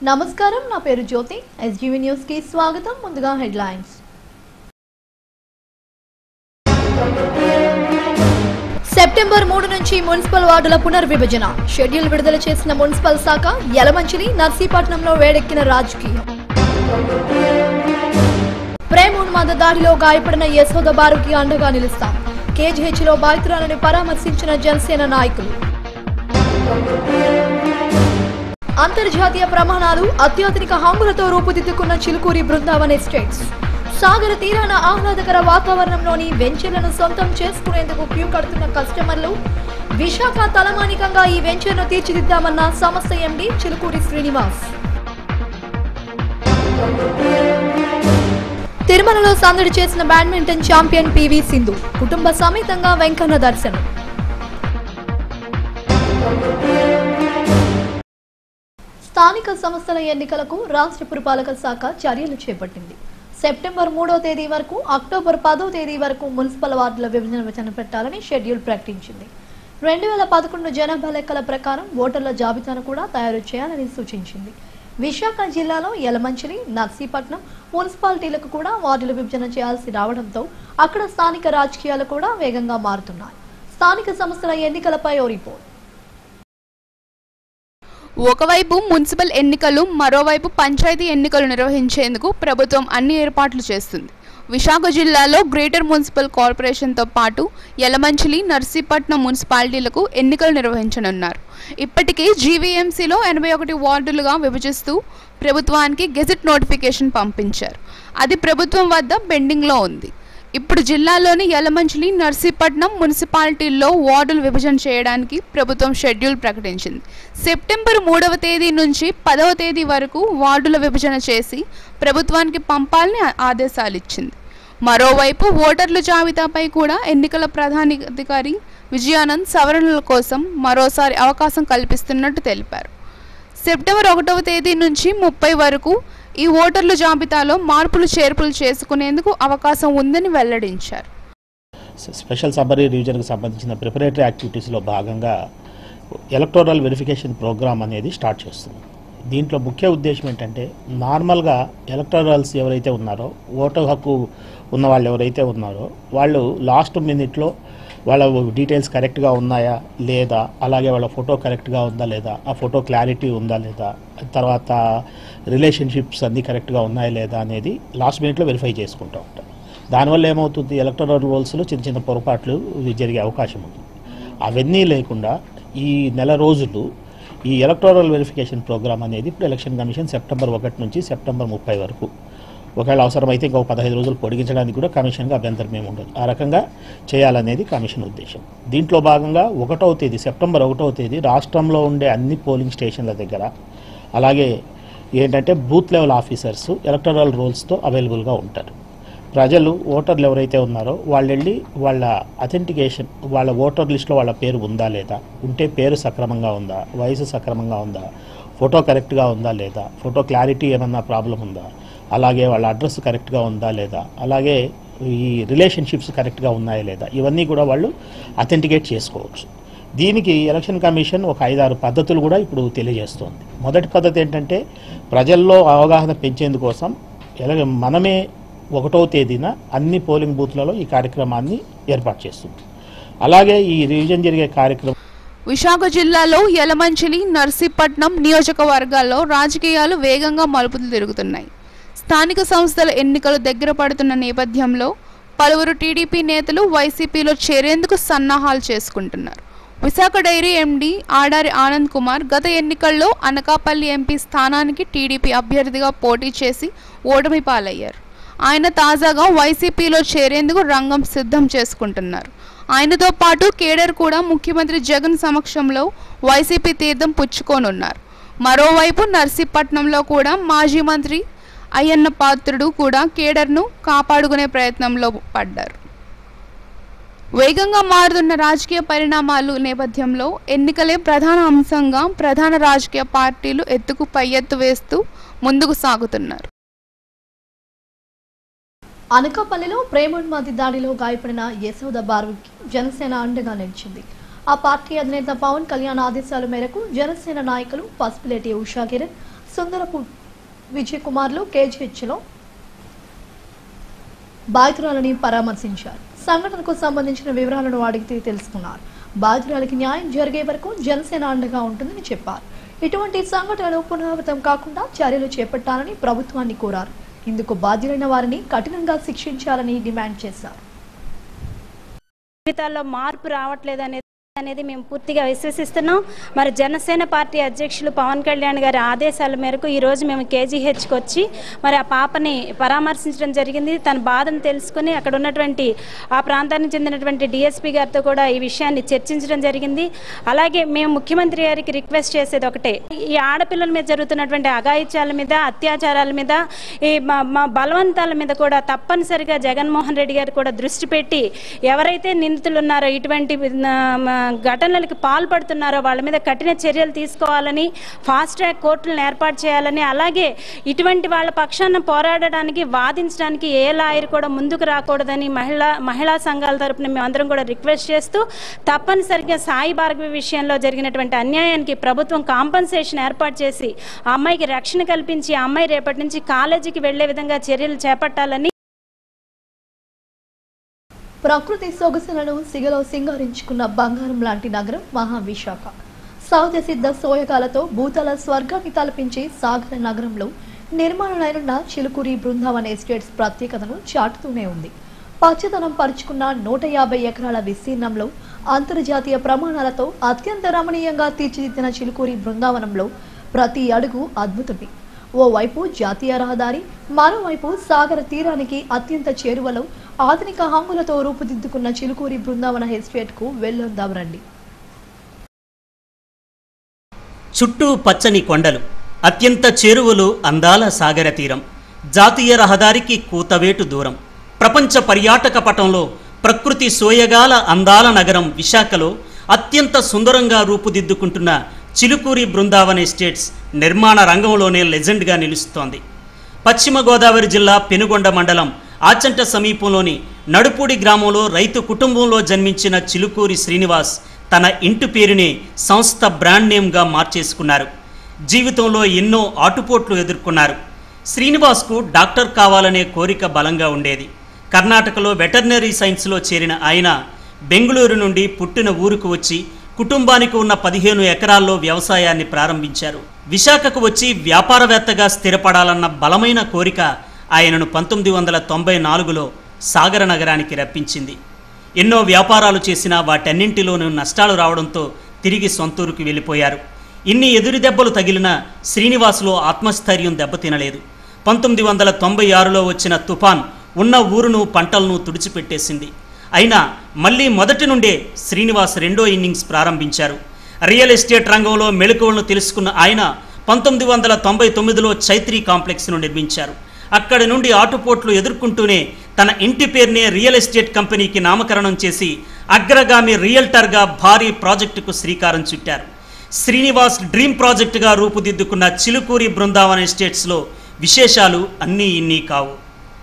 నమస్కారం నా పేరు జ్యోతి ఎస్జీవీ న్యూస్ కి స్వాగతం ముందుగా హెడ్లైన్స్ సెప్టెంబర్ మూడు నుంచి మున్సిపల్ వార్డుల పునర్విభజన షెడ్యూల్ విడుదల చేసిన మున్సిపల్ శాఖ యలమంచిలి నర్సీపట్నంలో వేడెక్కిన రాజకీయం ప్రేమోన్మాద దాడిలో గాయపడిన యశోద బారుకి అండగా నిలుస్తాం కేజీహెచ్ లో బాధితురాలను పరామర్శించిన జనసేన నాయకులు అంతర్జాతీయ ప్రమాణాలు అత్యాధునిక హంగులతో రూపుదిద్దుకున్న చిలుకూరి బృందావన్ ఎస్టేట్స్ సాగర తీరాన ఆహ్లాదకర వాతావరణంలోని వెంచర్లను సొంతం చేసుకునేందుకు క్యూ కడుతున్న కస్టమర్లు విశాఖ తలమానికంగా ఈ వెంచర్ను తీర్చిదిద్దామన్న సంస్థ ఎండి చిలుకూరి శ్రీనివాస్ తిరుమలలో సందడి చేసిన బ్యాడ్మింటన్ ఛాంపియన్ పివి సింధు కుటుంబ సమేతంగా వెంకన్న దర్శనం స్థానిక సంస్థల ఎన్నికలకు రాష్ట్ర పురపాలక శాఖ చర్యలు చేపట్టింది సెప్టెంబర్ మూడో తేదీ వరకు అక్టోబర్ పదో తేదీ వరకు మున్సిపల్ వార్డుల విభజన పెట్టాలని షెడ్యూల్ ప్రకటించింది రెండు వేల పదకొండు జనాభా లెక్కల ప్రకారం ఓటర్ల జాబితాను కూడా తయారు చేయాలని సూచించింది విశాఖ జిల్లాలో యలమంచిలి నర్సీపట్నం మున్సిపాలిటీలకు కూడా వార్డుల విభజన చేయాల్సి రావడంతో అక్కడ స్థానిక రాజకీయాలు కూడా వేగంగా మారుతున్నాయి స్థానిక సంస్థల ఎన్నికలపై ఓ రిపోర్ట్ ఒకవైపు మున్సిపల్ ఎన్నికలు మరోవైపు పంచాయతీ ఎన్నికలు నిర్వహించేందుకు ప్రభుత్వం అన్ని ఏర్పాట్లు చేస్తుంది విశాఖ జిల్లాలో గ్రేటర్ మున్సిపల్ కార్పొరేషన్తో పాటు యలమంచిలి నర్సీపట్నం మున్సిపాలిటీలకు ఎన్నికలు నిర్వహించనున్నారు ఇప్పటికే జీవీఎంసీలో ఎనభై ఒకటి వార్డులుగా విభజిస్తూ ప్రభుత్వానికి గెజెట్ నోటిఫికేషన్ పంపించారు అది ప్రభుత్వం వద్ద పెండింగ్లో ఉంది ఇప్పుడు జిల్లాలోని యలమంచిలి నర్సీపట్నం మున్సిపాలిటీల్లో వార్డులు విభజన చేయడానికి ప్రభుత్వం షెడ్యూల్ ప్రకటించింది సెప్టెంబర్ మూడవ తేదీ నుంచి పదవ తేదీ వరకు వార్డుల విభజన చేసి ప్రభుత్వానికి పంపాలని ఆ- ఆదేశాలు ఇచ్చింది మరోవైపు ఓటర్ల జాబితాపై కూడా ఎన్నికల ప్రధానాధికారి విజయానంద్ సవరణల కోసం మరోసారి అవకాశం కల్పిస్తున్నట్టు తెలిపారు సెప్టెంబర్ ఒకటవ తేదీ నుంచి ముప్పై వరకు ఈ ఓటర్ల జాబితాలో మార్పులు చేర్పులు చేసుకునేందుకు అవకాశం ఉందని వెల్లడించారు స్పెషల్ సమ్మరీ రివిజన్కి సంబంధించిన ప్రిపరేటరీ యాక్టివిటీస్లో భాగంగా ఎలక్టోరల్ వెరిఫికేషన్ ప్రోగ్రామ్ అనేది స్టార్ట్ చేస్తుంది దీంట్లో ముఖ్య ఉద్దేశం ఏంటంటే నార్మల్గా ఎలక్టోరల్స్ ఎవరైతే ఉన్నారో ఓటు హక్కు ఉన్న వాళ్ళు ఎవరైతే ఉన్నారో వాళ్ళు లాస్ట్ మినిట్లో వాళ్ళ డీటెయిల్స్ కరెక్ట్గా ఉన్నాయా లేదా అలాగే వాళ్ళ ఫోటో కరెక్ట్గా ఉందా లేదా ఆ ఫోటో క్లారిటీ ఉందా లేదా తర్వాత రిలేషన్షిప్స్ అన్నీ కరెక్ట్గా ఉన్నాయా లేదా అనేది లాస్ట్ మినిట్లో వెరిఫై చేసుకుంటూ ఉంటారు దానివల్ల ఏమవుతుంది ఎలక్టోరల్ రోల్స్లో చిన్న చిన్న పొరపాట్లు జరిగే అవకాశం ఉంది అవన్నీ లేకుండా ఈ నెల రోజులు ఈ ఎలక్టోరల్ వెరిఫికేషన్ ప్రోగ్రామ్ అనేది ఇప్పుడు ఎలక్షన్ కమిషన్ సెప్టెంబర్ ఒకటి నుంచి సెప్టెంబర్ ముప్పై వరకు ఒకవేళ అవసరమైతే ఇంకొక పదహైదు రోజులు పొడిగించడానికి కూడా కమిషన్గా అభ్యంతరం ఏమి ఉండదు ఆ రకంగా చేయాలనేది కమిషన్ ఉద్దేశం దీంట్లో భాగంగా ఒకటవ తేదీ సెప్టెంబర్ ఒకటవ తేదీ రాష్ట్రంలో ఉండే అన్ని పోలింగ్ స్టేషన్ల దగ్గర అలాగే ఏంటంటే బూత్ లెవెల్ ఆఫీసర్స్ ఎలక్టోరల్ రోల్స్తో అవైలబుల్గా ఉంటారు ప్రజలు ఓటర్లు ఎవరైతే ఉన్నారో వాళ్ళు వెళ్ళి వాళ్ళ అథెంటికేషన్ వాళ్ళ ఓటర్ లిస్ట్లో వాళ్ళ పేరు ఉందా లేదా ఉంటే పేరు సక్రమంగా ఉందా వయసు సక్రమంగా ఉందా ఫోటో కరెక్ట్గా ఉందా లేదా ఫోటో క్లారిటీ ఏమన్నా ప్రాబ్లం ఉందా అలాగే వాళ్ళ అడ్రస్ కరెక్ట్గా ఉందా లేదా అలాగే ఈ రిలేషన్షిప్స్ కరెక్ట్గా ఉన్నాయా లేదా ఇవన్నీ కూడా వాళ్ళు అథెంటికేట్ చేసుకోవచ్చు దీనికి ఎలక్షన్ కమిషన్ ఒక ఐదారు పద్ధతులు కూడా ఇప్పుడు తెలియజేస్తోంది మొదటి పద్ధతి ఏంటంటే ప్రజల్లో అవగాహన పెంచేందుకోసం ఎలాగ మనమే ఒకటో తేదీన అన్ని పోలింగ్ బూత్లలో ఈ కార్యక్రమాన్ని ఏర్పాటు చేస్తుంది అలాగే ఈ రివిజన్ జరిగే కార్యక్రమం విశాఖ జిల్లాలో యలమంచిలి నర్సీపట్నం నియోజకవర్గాల్లో రాజకీయాలు వేగంగా మలుపులు తిరుగుతున్నాయి స్థానిక సంస్థల ఎన్నికలు దగ్గర పడుతున్న నేపథ్యంలో పలువురు టీడీపీ నేతలు వైసీపీలో చేరేందుకు సన్నాహాలు చేసుకుంటున్నారు విశాఖ డైరీ ఎండీ ఆడారి ఆనంద్ కుమార్ గత ఎన్నికల్లో అనకాపల్లి ఎంపీ స్థానానికి టీడీపీ అభ్యర్థిగా పోటీ చేసి ఓటమి పాలయ్యారు ఆయన తాజాగా వైసీపీలో చేరేందుకు రంగం సిద్ధం చేసుకుంటున్నారు ఆయనతో పాటు కేడర్ కూడా ముఖ్యమంత్రి జగన్ సమక్షంలో వైసీపీ తీర్థం పుచ్చుకోనున్నారు మరోవైపు నర్సీపట్నంలో కూడా మాజీ మంత్రి అయ్యన్న పాత్రుడు కూడా కేడర్ను కాపాడుకునే ప్రయత్నంలో పడ్డారు వేగంగా మారుతున్న రాజకీయ పరిణామాలు నేపథ్యంలో ఎన్నికలే ప్రధాన అంశంగా ప్రధాన రాజకీయ పార్టీలు ఎత్తుకు పై ఎత్తు వేస్తూ ముందుకు సాగుతున్నారు అనకాపల్లిలో ప్రేమోన్మాది దాడిలో గాయపడిన యశోద బారుకి జనసేన అండగా నిలిచింది ఆ పార్టీ అధినేత పవన్ కళ్యాణ్ ఆదేశాల మేరకు జనసేన నాయకులు పసుపులేటి ఉషా కిరణ్ సుందరపు విజయ్ కుమార్లు కేజీహెచ్లో బాధితురాలని పరామర్శించారు సంఘటనకు సంబంధించిన వివరాలను అడిగితే తెలుసుకున్నారు బాధితురాలికి న్యాయం జరిగే వరకు జనసేన అండగా ఉంటుందని చెప్పారు ఇటువంటి సంఘటనలు పునరావృతం కాకుండా చర్యలు చేపట్టాలని ప్రభుత్వాన్ని కోరారు ఇందుకు బాధ్యులైన వారిని కఠినంగా శిక్షించాలని డిమాండ్ చేశారు జీవితాల్లో మార్పు రావట్లేదు అనేది అనేది మేము పూర్తిగా విశ్వసిస్తున్నాం మరి జనసేన పార్టీ అధ్యక్షులు పవన్ కళ్యాణ్ గారి ఆదేశాల మేరకు ఈరోజు మేము కేజీహెచ్కి వచ్చి మరి ఆ పాపని పరామర్శించడం జరిగింది తన బాధను తెలుసుకుని అక్కడ ఉన్నటువంటి ఆ ప్రాంతానికి చెందినటువంటి డిఎస్పీ గారితో కూడా ఈ విషయాన్ని చర్చించడం జరిగింది అలాగే మేము ముఖ్యమంత్రి గారికి రిక్వెస్ట్ చేసేది ఒకటే ఈ ఆడపిల్లల మీద జరుగుతున్నటువంటి అఘాయిత్యాల మీద అత్యాచారాల మీద ఈ మా- మా బలవంతాల మీద కూడా తప్పనిసరిగా జగన్మోహన్ రెడ్డి గారు కూడా దృష్టి పెట్టి ఎవరైతే నిందితులు ఉన్నారో ఇటువంటి ఆ, మ, ఘటనలకు పాల్పడుతున్నారో వాళ్ళ మీద కఠిన చర్యలు తీసుకోవాలని ఫాస్ట్ ట్రాక్ కోర్టులను ఏర్పాటు చేయాలని అలాగే ఇటువంటి వాళ్ళ పక్షాన పోరాడడానికి వాదించడానికి ఏ లాయర్ కూడా ముందుకు రాకూడదని మహిళా మహిళా సంఘాల తరపున మేమందరం కూడా రిక్వెస్ట్ చేస్తూ తప్పనిసరిగా సాయి భార్గవి విషయంలో జరిగినటువంటి అన్యాయానికి ప్రభుత్వం కాంపన్సేషన్ ఏర్పాటు చేసి ఆ అమ్మాయికి రక్షణ కల్పించి ఆ అమ్మాయి రేపటి నుంచి కాలేజీకి వెళ్లే విధంగా చర్యలు చేపట్టాలని ప్రకృతి సొగసులను సిగలో సింగారించుకున్న బంగారం లాంటి నగరం మహావిశాఖ సహజ సిద్ధ సోయగాలతో భూతల స్వర్గాన్ని తలపించే సాగర నగరంలో నిర్మాణమైన చిలుకూరి బృందావన్ ఎస్టేట్స్ ప్రత్యేకతను చాటుతూనే ఉంది పచ్చదనం పరుచుకున్న నూట యాభై ఎకరాల విస్తీర్ణంలో అంతర్జాతీయ ప్రమాణాలతో అత్యంత రమణీయంగా తీర్చిదిద్దిన చిలుకూరి బృందావనంలో ప్రతి అడుగు అద్భుతమే ఓవైపు జాతీయ రహదారి మరోవైపు సాగర తీరానికి అత్యంత చేరువలో ఆధునిక హంగులతో రూపుదిద్దుకున్న చిలుకూరి బృందావన ఎస్టేట్ కు వెళ్ళొద్దాం రండి చుట్టూ పచ్చని కొండలు అత్యంత చేరువలు అందాల సాగర తీరం జాతీయ రహదారికి కూతవేటు దూరం ప్రపంచ పర్యాటక పటంలో ప్రకృతి సోయగాల అందాల నగరం విశాఖలో అత్యంత సుందరంగా రూపుదిద్దుకుంటున్న చిలుకూరి బృందావన్ ఎస్టేట్స్ నిర్మాణ రంగంలోనే లెజెండ్గా నిలుస్తోంది పశ్చిమ గోదావరి జిల్లా పెనుగొండ మండలం ఆచంట సమీపంలోని నడుపూడి గ్రామంలో రైతు కుటుంబంలో జన్మించిన చిలుకూరి శ్రీనివాస్ తన ఇంటి పేరునే సంస్థ బ్రాండ్ నేమ్గా మార్చేసుకున్నారు జీవితంలో ఎన్నో ఆటుపోట్లు ఎదుర్కొన్నారు శ్రీనివాస్కు డాక్టర్ కావాలనే కోరిక బలంగా ఉండేది కర్ణాటకలో వెటర్నరీ సైన్స్లో చేరిన ఆయన బెంగళూరు నుండి పుట్టిన ఊరుకు వచ్చి కుటుంబానికి ఉన్న పదిహేను ఎకరాల్లో వ్యవసాయాన్ని ప్రారంభించారు విశాఖకు వచ్చి వ్యాపారవేత్తగా స్థిరపడాలన్న బలమైన కోరిక ఆయనను పంతొమ్మిది వందల తొంభై నాలుగులో సాగర నగరానికి రప్పించింది ఎన్నో వ్యాపారాలు చేసినా వాటన్నింటిలోనూ నష్టాలు రావడంతో తిరిగి సొంతూరుకు వెళ్ళిపోయారు ఇన్ని ఎదురు దెబ్బలు తగిలినా శ్రీనివాసులో ఆత్మస్థైర్యం దెబ్బతినలేదు పంతొమ్మిది వందల తొంభై ఆరులో వచ్చిన తుఫాన్ ఉన్న ఊరును పంటలను తుడిచిపెట్టేసింది అయినా మళ్ళీ మొదటి నుండే శ్రీనివాస్ రెండో ఇన్నింగ్స్ ప్రారంభించారు రియల్ ఎస్టేట్ రంగంలో మెళకువలను తెలుసుకున్న ఆయన పంతొమ్మిది వందల తొంభై తొమ్మిదిలో చైత్రి కాంప్లెక్స్ను నిర్మించారు అక్కడి నుండి ఆటుపోట్లు ఎదుర్కొంటూనే తన ఇంటి పేరునే రియల్ ఎస్టేట్ కంపెనీకి నామకరణం చేసి అగ్రగామి రియల్టర్గా భారీ ప్రాజెక్టుకు శ్రీకారం చుట్టారు శ్రీనివాస్ డ్రీమ్ ప్రాజెక్టుగా రూపుదిద్దుకున్న చిలుకూరి బృందావన్ ఎస్టేట్స్లో విశేషాలు అన్నీ ఇన్నీ కావు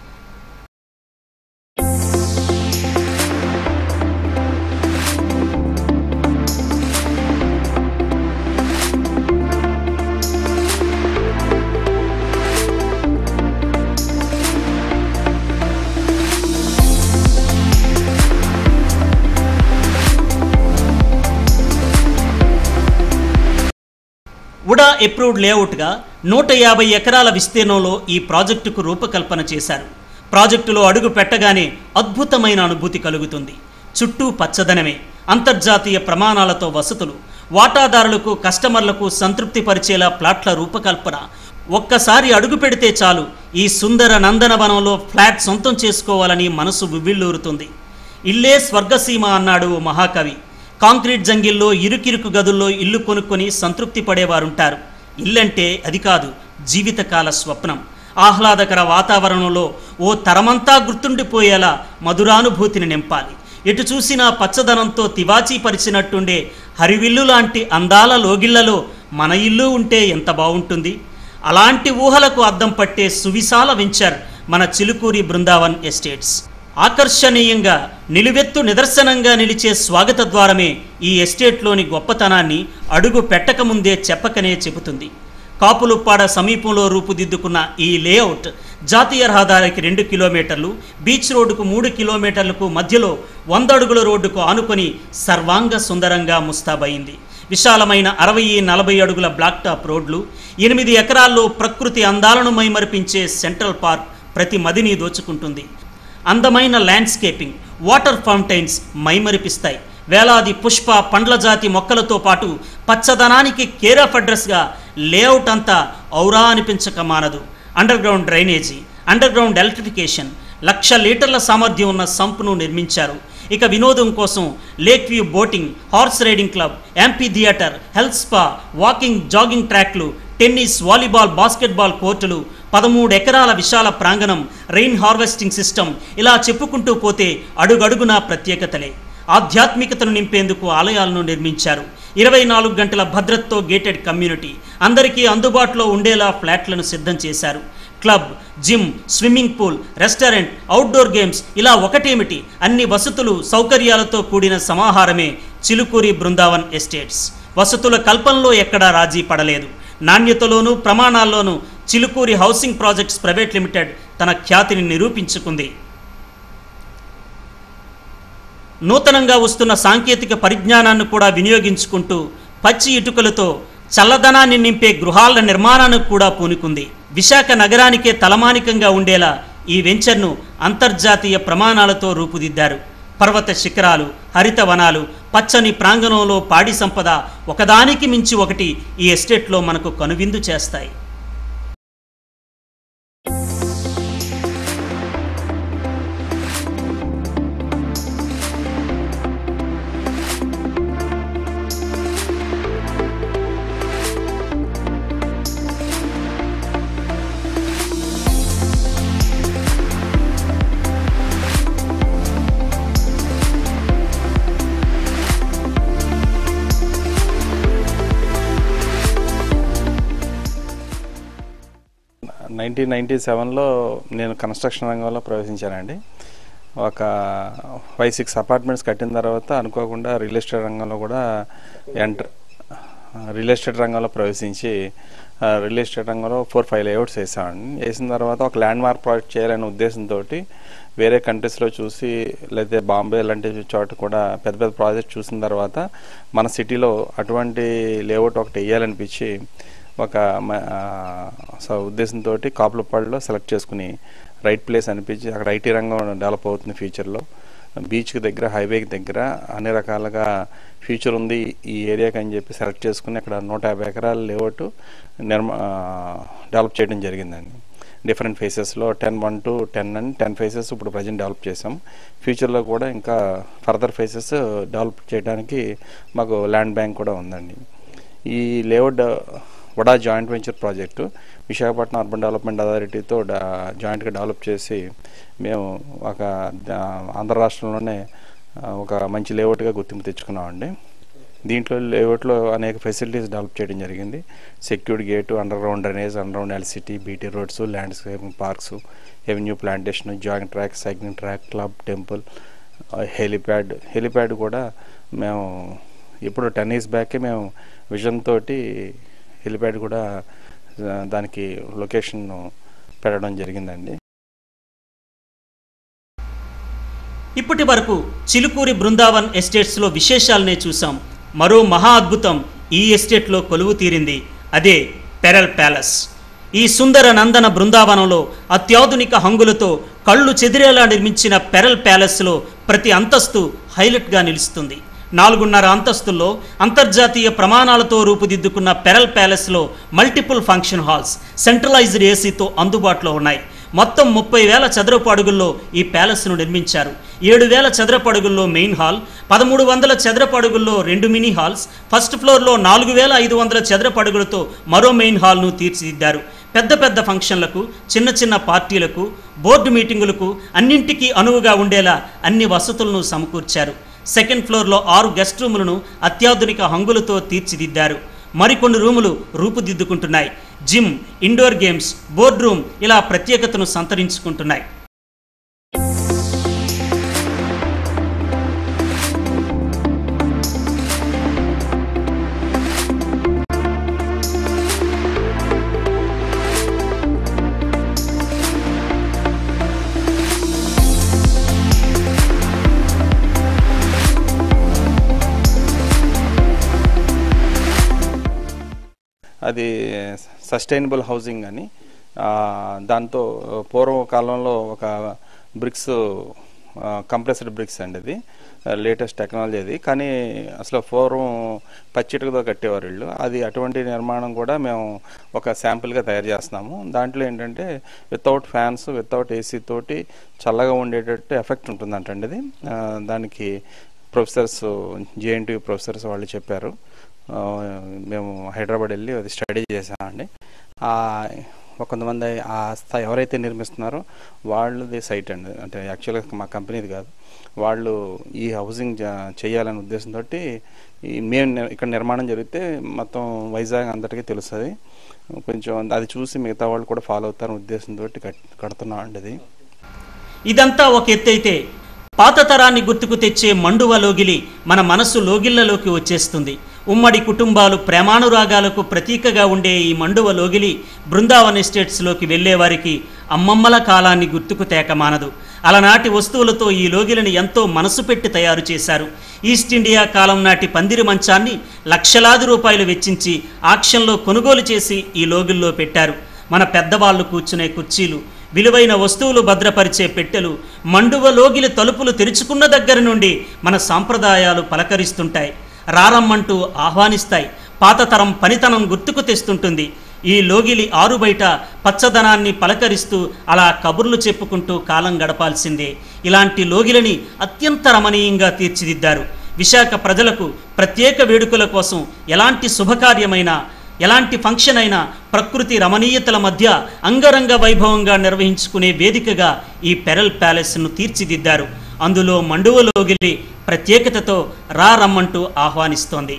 ఉడా అప్రూవ్డ్ లేఅవుట్గా నూట యాభై ఎకరాల విస్తీర్ణంలో ఈ ప్రాజెక్టుకు రూపకల్పన చేశారు ప్రాజెక్టులో అడుగు పెట్టగానే అద్భుతమైన అనుభూతి కలుగుతుంది చుట్టూ పచ్చదనమే అంతర్జాతీయ ప్రమాణాలతో వసతులు వాటాదారులకు కస్టమర్లకు సంతృప్తి పరిచేలా ప్లాట్ల రూపకల్పన ఒక్కసారి అడుగు పెడితే చాలు ఈ సుందర నందనవనంలో ఫ్లాట్ సొంతం చేసుకోవాలని మనసు వివ్విళ్ళూరుతుంది ఇల్లే స్వర్గసీమ అన్నాడు ఓ మహాకవి కాంక్రీట్ జంగిల్లో ఇరుకిరుకు గదుల్లో ఇల్లు కొనుక్కొని సంతృప్తి పడేవారుంటారు ఇల్లంటే అది కాదు జీవితకాల స్వప్నం ఆహ్లాదకర వాతావరణంలో ఓ తరమంతా గుర్తుండిపోయేలా మధురానుభూతిని నింపాలి ఎటు చూసినా పచ్చదనంతో తివాచీ పరిచినట్టుండే హరివిల్లు లాంటి అందాల లోగిళ్లలో మన ఇల్లు ఉంటే ఎంత బాగుంటుంది అలాంటి ఊహలకు అద్దం పట్టే సువిశాల వెంచర్ మన చిలుకూరి బృందావన్ ఎస్టేట్స్ ఆకర్షణీయంగా నిలువెత్తు నిదర్శనంగా నిలిచే స్వాగత ద్వారమే ఈ ఎస్టేట్లోని గొప్పతనాన్ని అడుగు పెట్టకముందే చెప్పకనే చెబుతుంది కాపులుప్పాడ సమీపంలో రూపుదిద్దుకున్న ఈ లేఅవుట్ జాతీయ రహదారికి రెండు కిలోమీటర్లు బీచ్ రోడ్డుకు మూడు కిలోమీటర్లకు మధ్యలో వంద అడుగుల రోడ్డుకు ఆనుకొని సర్వాంగ సుందరంగా ముస్తాబయింది విశాలమైన అరవై నలభై అడుగుల బ్లాక్ టాప్ రోడ్లు ఎనిమిది ఎకరాల్లో ప్రకృతి అందాలను మైమరిపించే సెంట్రల్ పార్క్ ప్రతి మదిని దోచుకుంటుంది అందమైన ల్యాండ్స్కేపింగ్ వాటర్ ఫౌంటైన్స్ మైమరిపిస్తాయి వేలాది పుష్ప పండ్ల జాతి మొక్కలతో పాటు పచ్చదనానికి కేర్ ఆఫ్ అడ్రస్గా లేఅవుట్ అంతా ఔరా అనిపించక మానదు underground drainage underground electrification lakh లీటర్ల సామర్థ్యం ఉన్న సంప్ను నిర్మించారు ఇక వినోదం కోసం lake view boating horse riding club amphitheatre health spa walking jogging ట్రాక్లు టెన్నిస్ వాలీబాల్ బాస్కెట్బాల్ కోర్టులు పదమూడు ఎకరాల విశాల ప్రాంగణం రెయిన్ హార్వెస్టింగ్ సిస్టమ్ ఇలా చెప్పుకుంటూ పోతే అడుగడుగునా ప్రత్యేకతలే ఆధ్యాత్మికతను నింపేందుకు ఆలయాలను నిర్మించారు ఇరవై నాలుగు గంటల భద్రతతో గేటెడ్ కమ్యూనిటీ అందరికీ అందుబాటులో ఉండేలా ఫ్లాట్లను సిద్ధం చేశారు club gym swimming pool restaurant outdoor games ఇలా ఒకటేమిటి అన్ని వసతులు సౌకర్యాలతో కూడిన సమాహారమే చిలుకూరి బృందావన్ ఎస్టేట్స్ వసతుల కల్పనలో ఎక్కడా రాజీ పడలేదు నాణ్యతలోనూ ప్రమాణాల్లోనూ Chilukuri housing projects private limited తన ఖ్యాతిని నిరూపించుకుంది నూతనంగా వస్తున్న సాంకేతిక పరిజ్ఞానాన్ని కూడా వినియోగించుకుంటూ పచ్చి ఇటుకలతో చల్లదనాన్ని నింపే గృహాల నిర్మాణానికి కూడా పూనుకుంది విశాఖ నగరానికే తలమానికంగా ఉండేలా ఈ వెంచర్ను అంతర్జాతీయ ప్రమాణాలతో రూపుదిద్దారు పర్వత శిఖరాలు హరిత వనాలు పచ్చని ప్రాంగణంలో పాడి సంపద ఒకదానికి మించి ఒకటి ఈ ఎస్టేట్లో మనకు కనువిందు చేస్తాయి నైన్టీన్ నైంటీ సెవెన్లో నేను కన్స్ట్రక్షన్ రంగంలో ప్రవేశించానండి ఒక ఫైవ్ సిక్స్ అపార్ట్మెంట్స్ కట్టిన తర్వాత అనుకోకుండా రియల్ ఎస్టేట్ రంగంలో కూడా ఎంటర్ రియల్ ఎస్టేట్ రంగంలో ప్రవేశించి ఆ, రియల్ ఎస్టేట్ రంగంలో ఫోర్ ఫైవ్ లేఅవుట్స్ వేసామండి వేసిన తర్వాత ఒక ల్యాండ్ మార్క్ ప్రాజెక్ట్ చేయాలనే ఉద్దేశంతో వేరే కంట్రీస్లో చూసి లేకపోతే బాంబే లాంటి చోట కూడా పెద్ద పెద్ద ప్రాజెక్ట్ చూసిన తర్వాత మన సిటీలో అటువంటి లేఅవుట్ ఒకటి వేయాలనిపించి ఒక మ- ఆ, సో ఉద్దేశంతో కాపులపాడులో సెలెక్ట్ చేసుకుని రైట్ ప్లేస్ అనిపించి అక్కడ ఐటీ రంగం డెవలప్ అవుతుంది ఫ్యూచర్లో బీచ్కి దగ్గర హైవేకి దగ్గర అన్ని రకాలుగా ఫ్యూచర్ ఉంది ఈ ఏరియాకి అని చెప్పి సెలెక్ట్ చేసుకుని అక్కడ నూట యాభై ఎకరాల లేఅవుట్ నిర్మా డెవలప్ చేయడం జరిగిందండి డిఫరెంట్ ఫేసెస్లో ten one two ten and ten phases ఇప్పుడు ప్రజెంట్ డెవలప్ చేసాం ఫ్యూచర్లో కూడా ఇంకా ఫర్దర్ ఫేసెస్ డెవలప్ చేయడానికి మాకు ల్యాండ్ బ్యాంక్ కూడా ఉందండి ఈ layout VUDA joint venture project Visakhapatnam urban development అథారిటీతో జాయింట్గా డెవలప్ చేసి మేము ఒక ద- ఆంధ్ర రాష్ట్రంలోనే ఆ, ఒక మంచి లేఅవుట్గా గుర్తింపు తెచ్చుకున్నామండి దీంట్లో లేఅవుట్లో అనేక ఫెసిలిటీస్ డెవలప్ చేయడం జరిగింది secured gate underground drainage underground ఎల్సిటీ BT roads landscaping parks avenue plantation jogging track cycling track club temple helipad helipad కూడా మేము ఇప్పుడు టెన్ ఇయర్స్ బ్యాకే మేము విజన్ తోటి హెలిప్యాడ్ కూడా ఆ, దానికి లొకేషన్ పెట్టడం జరిగిందండి ఇప్పటి వరకు చిలుకూరి బృందావన్ ఎస్టేట్స్లో విశేషాలనే చూసాం మరో మహా అద్భుతం ఈ ఎస్టేట్లో కొలువు తీరింది అదే పెరల్ ప్యాలెస్ ఈ సుందర నందన బృందావనంలో అత్యాధునిక హంగులతో కళ్ళు చెదిరేలా నిర్మించిన పెరల్ ప్యాలెస్లో ప్రతి అంతస్తు హైలైట్గా నిలుస్తుంది నాలుగున్నర అంతస్తుల్లో అంతర్జాతీయ ప్రమాణాలతో రూపుదిద్దుకున్న పెరల్ ప్యాలెస్లో మల్టిపుల్ ఫంక్షన్ హాల్స్ సెంట్రలైజ్డ్ ఏసీతో అందుబాటులో ఉన్నాయి మొత్తం ముప్పై వేల చదరపు అడుగుల్లో ఈ ప్యాలెస్ను నిర్మించారు ఏడు వేల చదరపు అడుగుల్లో మెయిన్ హాల్ పదమూడు వందల చదరపు అడుగుల్లో రెండు మినీ హాల్స్ ఫస్ట్ ఫ్లోర్లో నాలుగు వేల ఐదు వందల చదరపు అడుగులతో మరో మెయిన్ హాల్ను తీర్చిదిద్దారు పెద్ద పెద్ద ఫంక్షన్లకు చిన్న చిన్న పార్టీలకు బోర్డు మీటింగులకు అన్నింటికీ అనువుగా ఉండేలా అన్ని వసతులను సమకూర్చారు సెకండ్ ఫ్లోర్లో ఆరు గెస్ట్ రూములను అత్యాధునిక హంగులతో తీర్చిదిద్దారు మరికొన్ని రూములు రూపుదిద్దుకుంటున్నాయి gym indoor games board room ఇలా ప్రత్యేకతను సంతరించుకుంటున్నాయి అది సస్టైనబుల్ హౌసింగ్ అని ఆ, దాంతో పూర్వకాలంలో ఒక బ్రిక్స్ కంప్రెస్డ్ బ్రిక్స్ అండి అది లేటెస్ట్ టెక్నాలజీ అది కానీ అసలు పూర్వం పచ్చిటకతో కట్టేవారు వీళ్ళు అది అటువంటి నిర్మాణం కూడా మేము ఒక శాంపిల్గా తయారు చేస్తున్నాము దాంట్లో ఏంటంటే వితౌట్ ఫ్యాన్స్ వితౌట్ ఏసీ తోటి చల్లగా ఉండేటట్టు ఎఫెక్ట్ ఉంటుందంటండి అది ఆ, దానికి ప్రొఫెసర్స్ జేఎన్టీ ప్రొఫెసర్స్ వాళ్ళు చెప్పారు ఆ, మేము హైదరాబాద్ వెళ్ళి అది స్టడీ చేసామండి ఆ, ఒక కొంతమంది ఆ స్థాయి ఎవరైతే నిర్మిస్తున్నారో వాళ్ళది సైట్ అండి అంటే యాక్చువల్గా మా కంపెనీది కాదు వాళ్ళు ఈ హౌసింగ్ జ- చేయాలనే ఉద్దేశంతో ఈ మేము ని- ఇక్కడ నిర్మాణం జరిగితే మొత్తం వైజాగ్ అందరికీ తెలుస్తుంది కొంచెం అది చూసి మిగతా వాళ్ళు కూడా ఫాలో అవుతారనే ఉద్దేశంతో కట్ కడుతున్నాం అండి అది ఇదంతా ఒక ఎత్తైతే పాత తరాన్ని గుర్తుకు తెచ్చే మండువ లోగిలి మన మనస్సు లోగిళ్లలోకి వచ్చేస్తుంది ఉమ్మడి కుటుంబాలు ప్రేమానురాగాలకు ప్రతీకగా ఉండే ఈ మండువ లోగిలి బృందావన్ ఎస్టేట్స్లోకి వెళ్ళేవారికి అమ్మమ్మల కాలాన్ని గుర్తుకు తేకమానదు అలనాటి వస్తువులతో ఈ లోగిలిని ఎంతో మనసు పెట్టి తయారు చేశారు ఈస్ట్ ఇండియా కాలం నాటి పందిరి మంచాన్ని లక్షలాది రూపాయలు వెచ్చించి ఆక్షన్లో కొనుగోలు చేసి ఈ లోగిల్లో పెట్టారు మన పెద్దవాళ్ళు కూర్చునే కుర్చీలు విలువైన వస్తువులు భద్రపరిచే పెట్టెలు మండువ లోగిలి తలుపులు తెరుచుకున్న దగ్గర నుండి మన సాంప్రదాయాలు పలకరిస్తుంటాయి రారమ్మంటూ ఆహ్వానిస్తాయి పాతతరం పనితనం గుర్తుకు తెస్తుంటుంది ఈ లోగిలి ఆరుబయట పచ్చదనాన్ని పలకరిస్తూ అలా కబుర్లు చెప్పుకుంటూ కాలం గడపాల్సిందే ఇలాంటి లోగిలిని అత్యంత రమణీయంగా తీర్చిదిద్దారు విశాఖ ప్రజలకు ప్రత్యేక వేడుకల కోసం ఎలాంటి శుభకార్యమైనా ఎలాంటి ఫంక్షన్ అయినా ప్రకృతి రమణీయతల మధ్య అంగరంగ వైభవంగా నిర్వహించుకునే వేదికగా ఈ పెరల్ ప్యాలెస్ను తీర్చిదిద్దారు అందులో మండువలోగిలి ప్రత్యేకతతో రా రమ్మంటూ ఆహ్వానిస్తోంది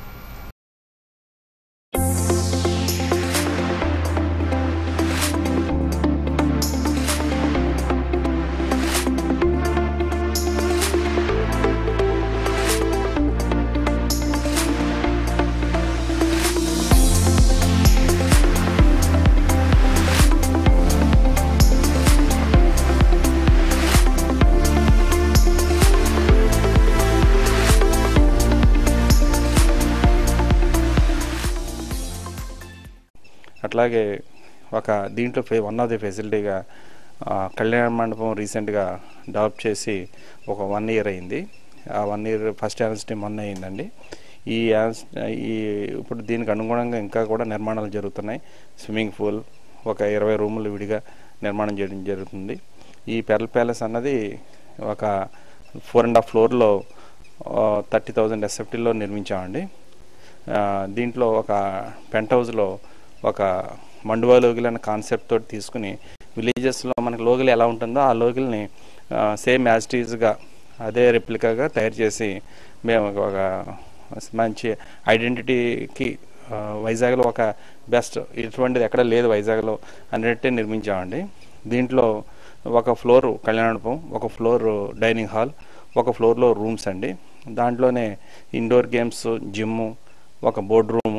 అట్లాగే ఒక దీంట్లో ఫే వన్ ఆఫ్ ది ఫెసిలిటీగా ఆ, కళ్యాణ మండపం రీసెంట్గా డెవలప్ చేసి ఒక వన్ ఇయర్ అయింది ఆ వన్ ఇయర్ ఫస్ట్ యానివర్సరీ మొన్న అయిందండి ఈ యాన్స్- ఈ ఇప్పుడు దీనికి అనుగుణంగా ఇంకా కూడా నిర్మాణాలు జరుగుతున్నాయి స్విమ్మింగ్ పూల్ ఒక ఇరవై రూములు విడిగా నిర్మాణం చేయడం జరుగుతుంది ఈ పెరల్ ప్యాలెస్ అన్నది ఒక ఫోర్ అండ్ హాఫ్ ఫ్లోర్లో థర్టీ థౌజండ్ ఎస్ఎఫ్టీలో నిర్మించామండి ఆ, దీంట్లో ఒక పెంట్ హౌస్లో ఒక మండువా లోగిల్ అనే కాన్సెప్ట్ తోటి తీసుకుని విలేజెస్లో మనకి లోగిల్ ఎలా ఉంటుందో ఆ లోగిల్ని సేమ్ యాజ్టీజ్గా అదే రెప్లికాగా తయారు చేసి మేము ఒక మంచి ఐడెంటిటీకి ఆ, వైజాగ్లో ఒక బెస్ట్ ఇటువంటిది ఎక్కడ లేదు వైజాగ్లో అన్నట్టే నిర్మించామండి దీంట్లో ఒక ఫ్లోర్ కళ్యాణమండపం ఒక ఫ్లోర్ డైనింగ్ హాల్ ఒక ఫ్లోర్లో రూమ్స్ అండి దాంట్లోనే ఇండోర్ గేమ్స్ జిమ్ము ఒక బోర్డ్ రూము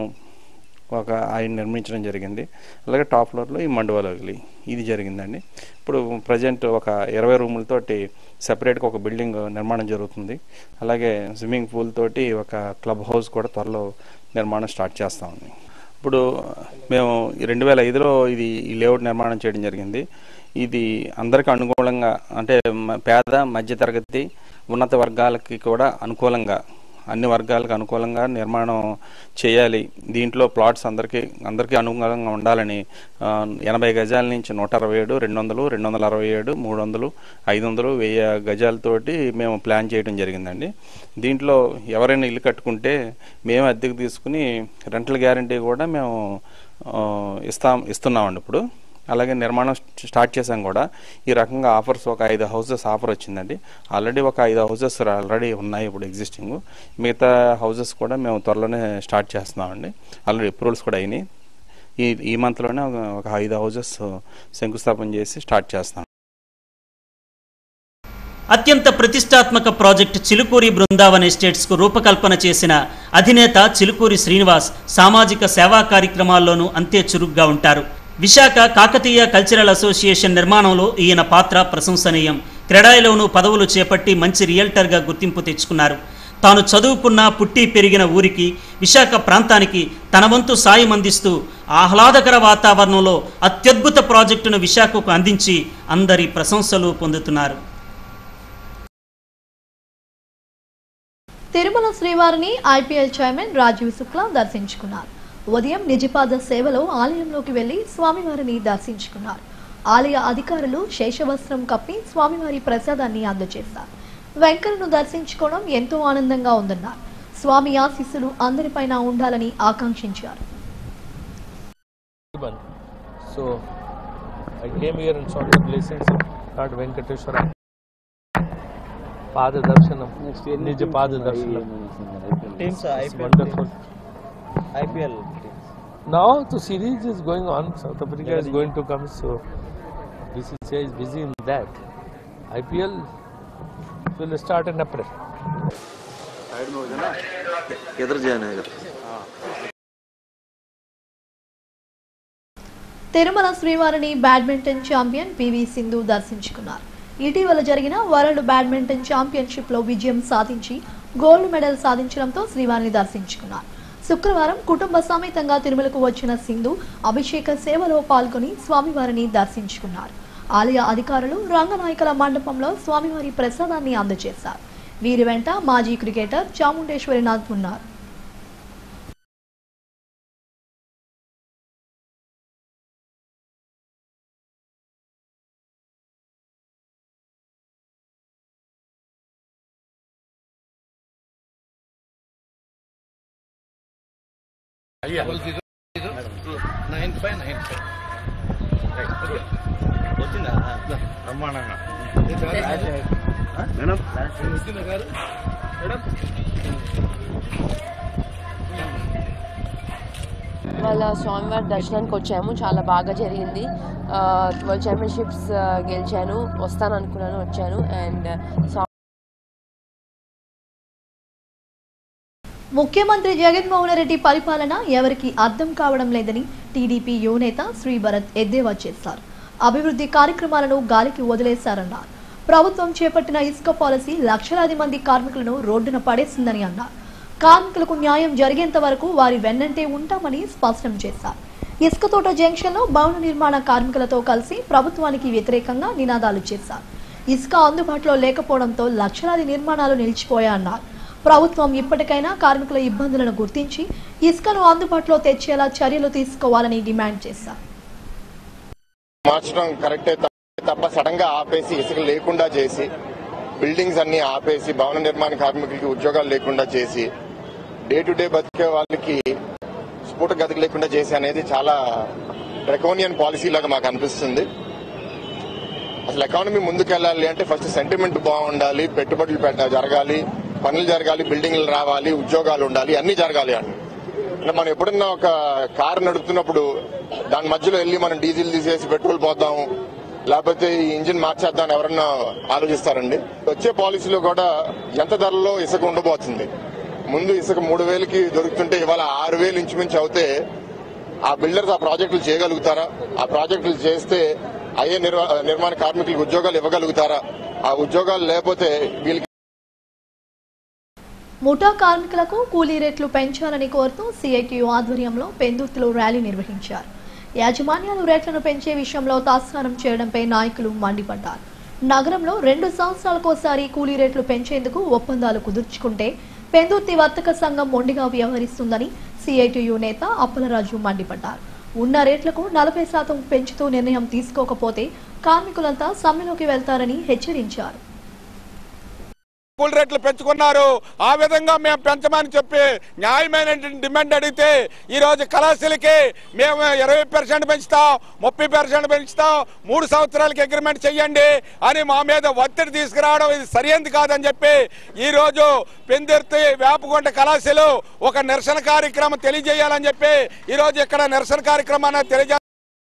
ఒక ఆయన నిర్మించడం జరిగింది అలాగే టాప్ ఫ్లోర్లో ఈ మండువలోగిలి ఇది జరిగిందండి ఇప్పుడు ప్రజెంట్ ఒక ఇరవై రూములతోటి సెపరేట్గా ఒక బిల్డింగ్ నిర్మాణం జరుగుతుంది అలాగే స్విమ్మింగ్ పూల్ తోటి ఒక క్లబ్ హౌస్ కూడా త్వరలో నిర్మాణం స్టార్ట్ చేస్తామండి ఇప్పుడు మేము రెండు వేల ఐదులో ఇది ఈ లేఅవుట్ నిర్మాణం చేయడం జరిగింది ఇది అందరికీ అనుకూలంగా అంటే మ- పేద మధ్యతరగతి ఉన్నత వర్గాలకి కూడా అనుకూలంగా అన్ని వర్గాలకు అనుకూలంగా నిర్మాణం చేయాలి దీంట్లో ప్లాట్స్ అందరికీ అందరికీ అనుకూలంగా ఉండాలని ఆ, ఎనభై గజాల నుంచి నూట అరవై ఏడు రెండు వందలు రెండు వందల అరవై ఏడు మూడు వందలు ఐదు వందలు వెయ్యి గజాలతోటి మేము ప్లాన్ చేయడం జరిగిందండి దీంట్లో ఎవరైనా ఇల్లు కట్టుకుంటే మేము అద్దెకు తీసుకుని రెంటల్ గ్యారంటీ కూడా మేము ఆ, ఇస్తాం ఇస్తున్నామండి ఇప్పుడు అలాగే నిర్మాణం స్ట్- స్టార్ట్ చేసాం కూడా ఈ రకంగా ఆఫర్స్ ఒక ఐదు హౌసెస్ ఆఫర్ వచ్చిందండి ఆల్రెడీ ఒక ఐదు హౌసెస్ ఆల్రెడీ ఉన్నాయి ఇప్పుడు ఎగ్జిస్టింగ్ మిగతా హౌసెస్ కూడా మేము త్వరలోనే స్టార్ట్ చేస్తున్నామండి ఆల్రెడీ అప్రూవల్స్ కూడా అయినాయి ఈ ఈ మంత్లోనే ఒక ఒక ఐదు హౌసెస్ శంకుస్థాపన చేసి స్టార్ట్ చేస్తాం అత్యంత ప్రతిష్టాత్మక ప్రాజెక్టు చిలుకూరి బృందావన్ ఎస్టేట్స్కు రూపకల్పన చేసిన అధినేత చిలుకూరి శ్రీనివాస్ సామాజిక సేవా కార్యక్రమాల్లోనూ అంతే చురుగ్గా ఉంటారు విశాఖ కాకతీయ కల్చరల్ అసోసియేషన్ నిర్మాణంలో ఈయన పాత్ర ప్రశంసనీయం క్రెడాయిలోనూ పదవులు చేపట్టి మంచి రియల్టర్గా గుర్తింపు తెచ్చుకున్నారు తాను చదువుకున్న పుట్టి పెరిగిన ఊరికి విశాఖ ప్రాంతానికి తన వంతు సాయం అందిస్తూ ఆహ్లాదకర వాతావరణంలో అత్యద్భుత ప్రాజెక్టును విశాఖకు అందించి అందరి ప్రశంసలు పొందుతున్నారు తిరుమల శ్రీవారిని ఐపీఎల్ చైర్మన్ రాజీవ్ శుక్లా దర్శించుకున్నారు ఉదయం నిజపాద సేవలో ఆలయంలోకి వెళ్లి స్వామివారిని దర్శించుకున్నారు ఆలయ అధికారులు శేషవస్త్రం కప్పి స్వామివారి ప్రసాదాన్ని అందజేశారు వెంకన్నను దర్శించుకోవడం ఎంతో ఆనందంగా ఉందన్నారు స్వామి ఆశీస్సులు అందరిపైన ఉండాలని ఆకాంక్షించారు One. So I came here and sought the blessings of Lord Venkateshwara. Pada Darshanam, Nija Pada Darshanam. Teams are It's IPL wonderful. IPL teams. Now the series is going on. South Africa is going to come, so BCCI is busy in that. IPL will start in April. किधर जाना है తిరుమల శ్రీవారిని badminton champion PV Sindhu దర్శించుకున్నారు ఇటీవల జరిగిన world badminton championship లో విజయం సాధించి గోల్డ్ మెడల్ సాధించడంతో శ్రీవారిని దర్శించుకున్నారు శుక్రవారం కుటుంబ సమేతంగా తిరుమలకు వచ్చిన సింధు అభిషేక సేవలో పాల్గొని స్వామివారిని దర్శించుకున్నారు ఆలయ అధికారులు రంగనాయకుల మండపంలో స్వామివారి ప్రసాదాన్ని అందజేశారు వీరి వెంట మాజీ క్రికెటర్ చాముండేశ్వరినాథ్ ఉన్నారు వాళ్ళ స్వామివారి దర్శనానికి వచ్చాము చాలా బాగా జరిగింది వరల్డ్ ఛాంపియన్షిప్స్ గెలిచాను వస్తాను అనుకున్నాను వచ్చాను అండ్ ముఖ్యమంత్రి జగన్మోహన్ రెడ్డి పరిపాలన ఎవరికి అర్థం కావడం లేదని టీడీపీ యువనేత శ్రీభరత్ ఎద్దేవా చేశారు అభివృద్ధి కార్యక్రమాలను గాలికి వదిలేశారన్నారు ప్రభుత్వం చేపట్టిన ఇసుక పాలసీ లక్షలాది మంది కార్మికులను రోడ్డున పడేసిందని అన్నారు కార్మికులకు న్యాయం జరిగేంత వరకు వారి వెన్నంటే ఉంటామని స్పష్టం చేశారు ఇసుక తోట జంక్షన్లో భవన నిర్మాణ కార్మికులతో కలిసి ప్రభుత్వానికి వ్యతిరేకంగా నినాదాలు చేశారు ఇసుక అందుబాటులో లేకపోవడంతో లక్షలాది నిర్మాణాలు నిలిచిపోయాయన్నారు ప్రభుత్వం ఇప్పటికైనా కార్మికుల ఇబ్బందులను గుర్తించి ఇసుకను అందుబాటులో తెచ్చేలా చర్యలు తీసుకోవాలని డిమాండ్ చేశారు మార్చడం కరెక్టే తప్ప- తప్ప సడన్ గా ఆపేసి ఇసుక లేకుండా చేసి బిల్డింగ్స్ అన్ని ఆపేసి భవన నిర్మాణ కార్మికులకి ఉద్యోగాలు లేకుండా చేసి డే టు డే బతికే వాళ్ళకి స్ఫూట గతికి లేకుండా చేసి అనేది చాలా డ్రకోనియన్ పాలసీ లాగా మాకు అనిపిస్తుంది అసలు ఎకానమీ ముందుకెళ్ళాలి అంటే ఫస్ట్ సెంటిమెంట్ బాగుండాలి పెట్టుబడులు పెట్ట జరగాలి పనులు జరగాలి బిల్డింగ్లు రావాలి ఉద్యోగాలు ఉండాలి అన్ని జరగాలి అని అంటే మనం ఎప్పుడన్నా ఒక కారు నడుపుతున్నప్పుడు దాని మధ్యలో వెళ్ళి మనం డీజిల్ తీసేసి పెట్రోల్ పోద్దాం లేకపోతే ఈ ఇంజిన్ మార్చేద్దాం ఎవరన్నా ఆలోచిస్తారండి వచ్చే పాలసీలో కూడా ఎంత ధరలో ఇసుక ఉండబోతుంది ముందు ఇసుక మూడు వేలకి దొరుకుతుంటే ఇవాళ ఆరు వేలు ఇంచుమించు అవుతే ఆ బిల్డర్స్ ఆ ప్రాజెక్టులు చేయగలుగుతారా ఆ ప్రాజెక్టులు చేస్తే అయ్యే నిర్వా- నిర్మాణ కార్మికులకు ఉద్యోగాలు ఇవ్వగలుగుతారా ఆ ఉద్యోగాలు లేకపోతే వీళ్ళకి ముఠా కార్మికులకు కూలీ రేట్లు పెంచాలని కోరుతూ సిఐటియు ఆధ్వర్యంలో పెందుర్తిలో ర్యాలీ నిర్వహించారు యాజమాన్యాలు రేట్లను పెంచే విషయంలో తాత్సారం చేయడంపై నాయకులు మండిపడ్డారు నగరంలో రెండు సంవత్సరాలకోసారి కూలీ రేట్లు పెంచేందుకు ఒప్పందాలు కుదుర్చుకుంటే పెందుర్తి వర్తక సంఘం మొండిగా వ్యవహరిస్తుందని సిఐటియు నేత అప్పలరాజు మండిపడ్డారు ఉన్న రేట్లకు నలభై శాతం పెంచుతూ నిర్ణయం తీసుకోకపోతే కార్మికులంతా సమ్మెలోకి వెళ్తారని హెచ్చరించారు కూల్ రేట్లు పెంచుకున్నారు ఆ విధంగా మేము పెంచమని చెప్పి న్యాయమైన డిమాండ్ అడిగితే ఈ రోజు కళాశాలకి మేము ఇరవై పర్సెంట్ పెంచుతాం ముప్పై పర్సెంట్ పెంచుతాం మూడు సంవత్సరాలకి అగ్రిమెంట్ చెయ్యండి అని మా మీద ఒత్తిడి తీసుకురావడం ఇది సరైనది కాదని చెప్పి ఈ రోజు పెందిర్తి వేపకొండ కళాశాల ఒక నిరసన కార్యక్రమం తెలియజేయాలని చెప్పి ఈ రోజు ఇక్కడ నిరసన కార్యక్రమాన్ని తెలియజే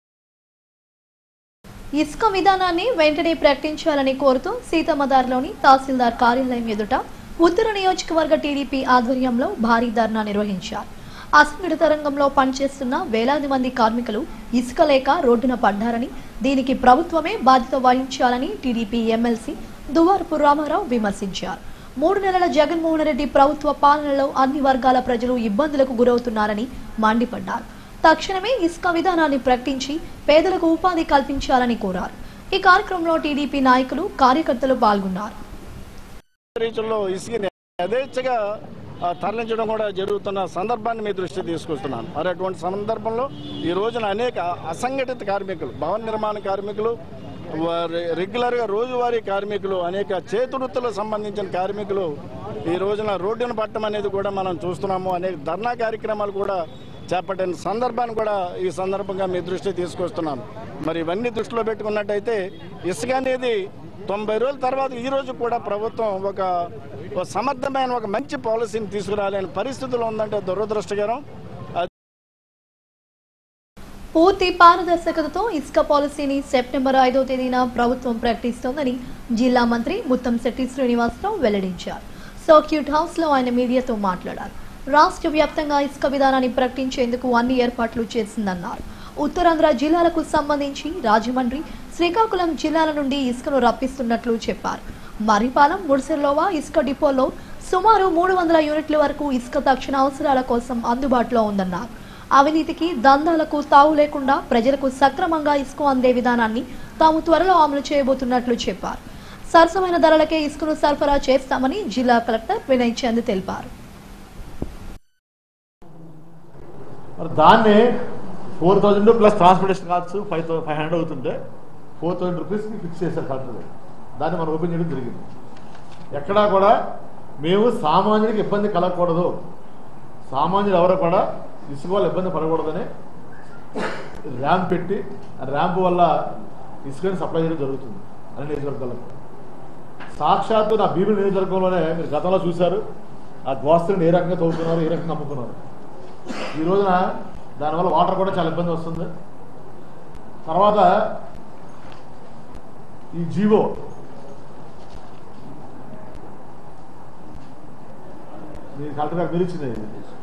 ఇసుక విధానాన్ని వెంటనే ప్రకటించాలని కోరుతూ సీతమ్మదార్లోని తహసీల్దార్ కార్యాలయం ఎదుట ఉత్తర నియోజకవర్గ టీడీపీ ఆధ్వర్యంలో భారీ ధర్నా నిర్వహించారు అసంఘటిత రంగంలో పనిచేస్తున్న వేలాది మంది కార్మికులు ఇసుక లేక రోడ్డున పడ్డారని దీనికి ప్రభుత్వమే బాధ్యత వహించాలని టీడీపీ ఎమ్మెల్సీ దువారపు రామారావు విమర్శించారు మూడు నెలల జగన్మోహన్ రెడ్డి ప్రభుత్వ పాలనలో అన్ని వర్గాల ప్రజలు ఇబ్బందులకు గురవుతున్నారని మండిపడ్డారు తక్షణమే ఇసుక విధానాన్ని ప్రకటించి పేదలకు ఉపాధి కల్పించాలని కోరారు ఈ కార్యక్రమంలో టీడీపీ నాయకులు కార్యకర్తలు పాల్గొన్నారు రీచుల్లో ఇసుకని యథేచ్ఛగా ఆ, తరలించడం కూడా జరుగుతున్న సందర్భాన్ని మీ దృష్టి తీసుకొస్తున్నాను మరి అటువంటి సందర్భంలో ఈ రోజున అనేక అసంఘటిత కార్మికులు భవన నిర్మాణ కార్మికులు వారి రెగ్యులర్గా రోజువారీ కార్మికులు అనేక చేతివృత్తులకు సంబంధించిన కార్మికులు ఈ రోజున రోడ్డును పట్టడం అనేది కూడా మనం చూస్తున్నాము అనేక ధర్నా కార్యక్రమాలు కూడా చేపట్టిన సందర్భాన్ని కూడా ఈ సందర్భంగా మీ దృష్టి తీసుకొస్తున్నాను మరి ఇవన్నీ దృష్టిలో పెట్టుకున్నట్టయితే ఇసుక అనేది తొంభై రోజుల తర్వాత ఈ రోజు కూడా ప్రభుత్వం ఒక ఒక సమర్థమైన ఒక మంచి పాలసీని తీసుకురాలేని పరిస్థితులు ఉందంటే దురదృష్టకరం అది పూర్తి పారదర్శకతతో ఇసుక పాలసీని సెప్టెంబర్ ఐదో తేదీన ప్రభుత్వం ప్రకటిస్తోందని జిల్లా మంత్రి ముత్తంశెట్టి శ్రీనివాసరావు వెల్లడించారు సర్క్యూట్ హౌస్ లో ఆయన మీడియాతో మాట్లాడారు రాష్ట్ర వ్యాప్తంగా ఇసుక విధానాన్ని ప్రకటించేందుకు అన్ని ఏర్పాట్లు చేసిందన్నారు ఉత్తరాంధ్ర జిల్లాలకు సంబంధించి రాజమండ్రి శ్రీకాకుళం జిల్లాల నుండి ఇసుకను రప్పిస్తున్నట్లు చెప్పారు మరిపాలెం ముడిసెర్లోవా ఇసుక డిపోలో సుమారు మూడు వందల యూనిట్ల వరకు ఇసుక తక్షణ అవసరాల కోసం అందుబాటులో ఉందన్నారు అవినీతికి దందాలకు తావు లేకుండా ప్రజలకు సక్రమంగా ఇసుక అందే విధానాన్ని తాము త్వరలో అమలు చేయబోతున్నట్లు చెప్పారు సరసమైన ధరలకే ఇసుకను సరఫరా చేస్తామని జిల్లా కలెక్టర్ వినయ్ చంద్ తెలిపారు మరి దాన్ని four thousand plus transportation cost five thou five hundred అవుతుంటే ఫోర్ థౌజండ్ రూపీస్కి ఫిక్స్ చేశారు కలెక్టర్ దాన్ని మనం ఓపెన్ చేయడం జరిగింది ఎక్కడా కూడా మేము సామాన్యుడికి ఇబ్బంది కలగకూడదు సామాన్యుడు ఎవరు కూడా ఇసుక వల్ల ఇబ్బంది పడకూడదని ర్యాంప్ పెట్టి ఆ ర్యాంప్ వల్ల ఇసుకని సప్లై చేయడం జరుగుతుంది అన్ని నియోజకవర్గాలకు సాక్షాత్తు నా భీముల నియోజకవర్గంలోనే మీరు గతంలో చూశారు ఆ దోస్తులను ఏ రకంగా తవ్వుతున్నారు ఏ రకంగా అమ్ముకున్నారు ఈ రోజున దానివల్ల వాటర్ కూడా చాలా ఇబ్బంది వస్తుంది తర్వాత ఈ జీవో మీరు కలెక్టర్ గారు మీరు ఇచ్చింది ఇది.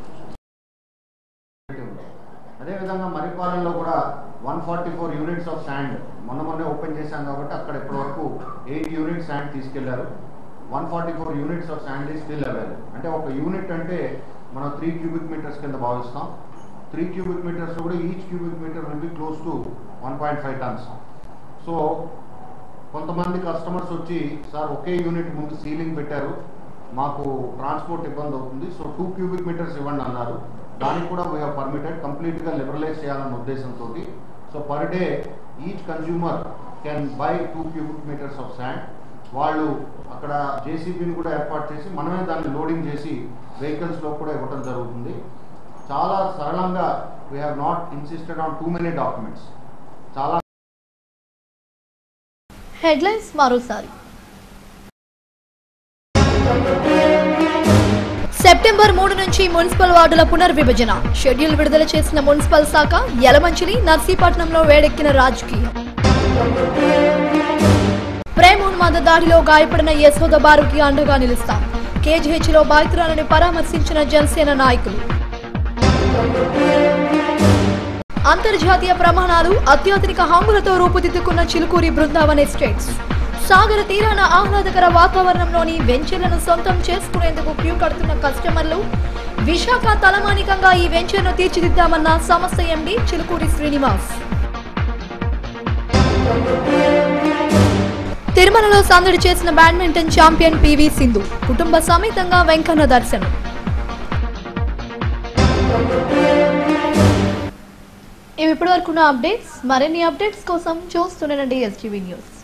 అదేవిధంగా మరిపాలెంలో కూడా one forty four units of sand మొన్న మొన్నే ఓపెన్ చేశాం కాబట్టి అక్కడ ఇప్పటి వరకు ఎయిట్ యూనిట్ శాండ్ తీసుకెళ్లారు one forty four units of sand is still available అంటే ఒక యూనిట్ అంటే మనం త్రీ క్యూబిక్ మీటర్స్ కింద భావిస్తాం త్రీ క్యూబిక్ మీటర్స్ కూడా each cubic metre will be close to one point five tonnes so కొంతమంది customers వచ్చి సార్ ఒకే యూనిట్ ముందు సీలింగ్ పెట్టారు మాకు ట్రాన్స్పోర్ట్ ఇబ్బంది అవుతుంది సో టూ క్యూబిక్ మీటర్స్ ఇవ్వండి అన్నారు దానికి కూడా వీఆర్ పర్మిటెడ్ కంప్లీట్గా లిబరలైజ్ చేయాలన్న ఉద్దేశంతో so per day each consumer can buy two cubic metres of sand వాళ్ళు అక్కడ జేసీబీని కూడా ఏర్పాటు చేసి మనమే దాన్ని లోడింగ్ చేసి వెహికల్స్లో కూడా ఇవ్వడం జరుగుతుంది చాలా సరళంగా we have not insisted on too many documents చాలా హెడ్లైన్స్ మరోసారి సెప్టెంబర్ మూడు నుంచి మున్సిపల్ వార్డుల పునర్విభజన షెడ్యూల్ విడుదల చేసిన మున్సిపల్ శాఖ యలమంచిలి నర్సీపట్నంలో వేడెక్కిన రాజకీయం ప్రేమోన్మాద దాడిలో గాయపడిన యశోద బారుకి అండగా నిలుస్తాం కేజీహెచ్ లో బాధితురాలను పరామర్శించిన జనసేన నాయకులు అంతర్జాతీయ ప్రమాణాలు అత్యాధునిక హంగులతో రూపుదిద్దుకున్న చిలుకూరి బృందావన్ ఎస్టేట్స్ సాగర తీరాన ఆహ్లాదకర వాతావరణంలోని వెంచర్లను సొంతం చేసుకునేందుకు క్యూ కడుతున్న కస్టమర్లు విశాఖ తలమానికంగా ఈ వెంచర్ను తీర్చిదిద్దామన్న సంస్థ ఎండి చిలుకూరి శ్రీనివాస్ తిరుమలలో సందడి చేసిన బ్యాడ్మింటన్ ఛాంపియన్ పివి సింధు కుటుంబ సమేతంగా వెంకన్న దర్శనం ఇవి ఇప్పటివరకున్న అప్డేట్స్ మరిన్ని అప్డేట్స్ కోసం చూస్తుండండి ఎస్టీవీ న్యూస్